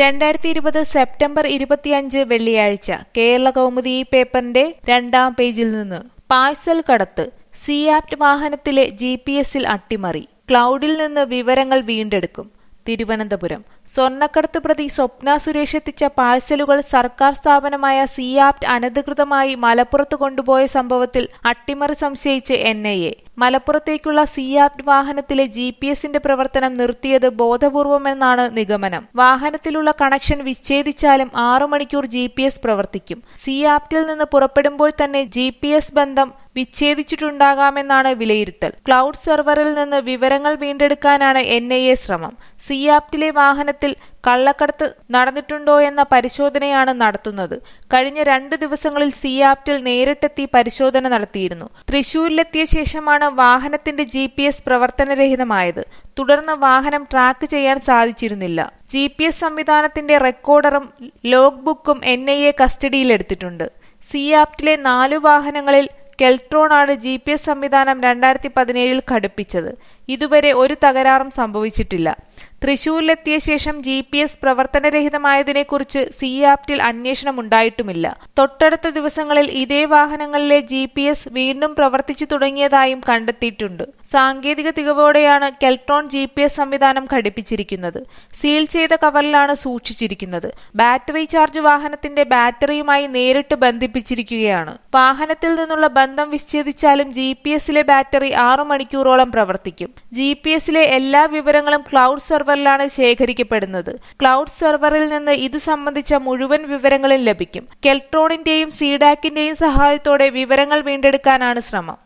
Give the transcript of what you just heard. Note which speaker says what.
Speaker 1: രണ്ടായിരത്തി ഇരുപത് സെപ്റ്റംബർ ഇരുപത്തിയഞ്ച് വെള്ളിയാഴ്ച കേരള കൗമുദി ഈ പേപ്പറിന്റെ രണ്ടാം പേജിൽ നിന്ന് പാഴ്സൽ കടത്ത് സിയാപ്റ്റ് വാഹനത്തിലെ ജി പി എസിൽ അട്ടിമറി ക്ലൗഡിൽ നിന്ന് വിവരങ്ങൾ വീണ്ടെടുക്കും തിരുവനന്തപുരം സ്വർണ്ണക്കടത്ത് പ്രതി സ്വപ്ന സുരേഷ് എത്തിച്ച പാഴ്സലുകൾ സർക്കാർ സ്ഥാപനമായ സിയാപ്റ്റ് അനധികൃതമായി മലപ്പുറത്ത് കൊണ്ടുപോയ സംഭവത്തിൽ അട്ടിമറി സംശയിച്ച് എൻ ഐ എ മലപ്പുറത്തേക്കുള്ള സിയാപ്റ്റ് വാഹനത്തിലെ ജി പി എസിന്റെ പ്രവർത്തനം നിർത്തിയത് ബോധപൂർവമെന്നാണ് നിഗമനം വാഹനത്തിലുള്ള കണക്ഷൻ വിച്ഛേദിച്ചാലും ആറു മണിക്കൂർ ജി പി എസ് പ്രവർത്തിക്കും സിയാപ്റ്റിൽ നിന്ന് പുറപ്പെടുമ്പോൾ തന്നെ ജി പി എസ് ബന്ധം വിച്ഛേദിച്ചിട്ടുണ്ടാകാമെന്നാണ് വിലയിരുത്തൽ ക്ലൗഡ് സെർവറിൽ നിന്ന് വിവരങ്ങൾ വീണ്ടെടുക്കാനാണ് എൻ ഐ എ ശ്രമം സിയാപ്റ്റിലെ വാഹനത്തിൽ കള്ളക്കടത്ത് നടന്നിട്ടുണ്ടോ എന്ന പരിശോധനയാണ് നടത്തുന്നത് കഴിഞ്ഞ രണ്ടു ദിവസങ്ങളിൽ സിയാപ്റ്റിൽ നേരിട്ടെത്തി പരിശോധന നടത്തിയിരുന്നു തൃശൂരിലെത്തിയ ശേഷമാണ് വാഹനത്തിന്റെ ജി പി എസ് പ്രവർത്തനരഹിതമായത് തുടർന്ന് വാഹനം ട്രാക്ക് ചെയ്യാൻ സാധിച്ചിരുന്നില്ല ജി പി എസ് സംവിധാനത്തിന്റെ റെക്കോർഡറും ലോഗ് ബുക്കും എൻ ഐ എ കസ്റ്റഡിയിലെടുത്തിട്ടുണ്ട് സിയാപ്റ്റിലെ നാലു വാഹനങ്ങളിൽ കെൽട്രോണാണ് ജി പി എസ് സംവിധാനം രണ്ടായിരത്തി പതിനേഴിൽ ഘടിപ്പിച്ചത് ഇതുവരെ ഒരു തകരാറും സംഭവിച്ചിട്ടില്ല തൃശൂരിലെത്തിയ ശേഷം ജി പി എസ് പ്രവർത്തനരഹിതമായതിനെക്കുറിച്ച് സിയാപ്റ്റിൽ അന്വേഷണം ഉണ്ടായിട്ടുമില്ല തൊട്ടടുത്ത ദിവസങ്ങളിൽ ഇതേ വാഹനങ്ങളിലെ ജി പി എസ് വീണ്ടും പ്രവർത്തിച്ചു തുടങ്ങിയതായും കണ്ടെത്തിയിട്ടുണ്ട് സാങ്കേതിക തികവോടെയാണ് കെൽട്രോൺ ജി പി എസ് സംവിധാനം ഘടിപ്പിച്ചിരിക്കുന്നത് സീൽ ചെയ്ത കവറിലാണ് സൂക്ഷിച്ചിരിക്കുന്നത് ബാറ്ററി ചാർജ് വാഹനത്തിന്റെ ബാറ്ററിയുമായി നേരിട്ട് ബന്ധിപ്പിച്ചിരിക്കുകയാണ് വാഹനത്തിൽ നിന്നുള്ള ബന്ധം വിച്ഛേദിച്ചാലും ജി പി എസിലെ ബാറ്ററി ആറു മണിക്കൂറോളം പ്രവർത്തിക്കും ജി പി എസിലെ എല്ലാ വിവരങ്ങളും ക്ലൗഡ് സെർവറിലാണ് ശേഖരിക്കപ്പെടുന്നത് ക്ലൗഡ് സെർവറിൽ നിന്ന് ഇതു സംബന്ധിച്ച മുഴുവൻ വിവരങ്ങളും ലഭിക്കും കെൽട്രോണിന്റെയും സീഡാക്കിന്റെയും സഹായത്തോടെ വിവരങ്ങൾ വീണ്ടെടുക്കാനാണ് ശ്രമം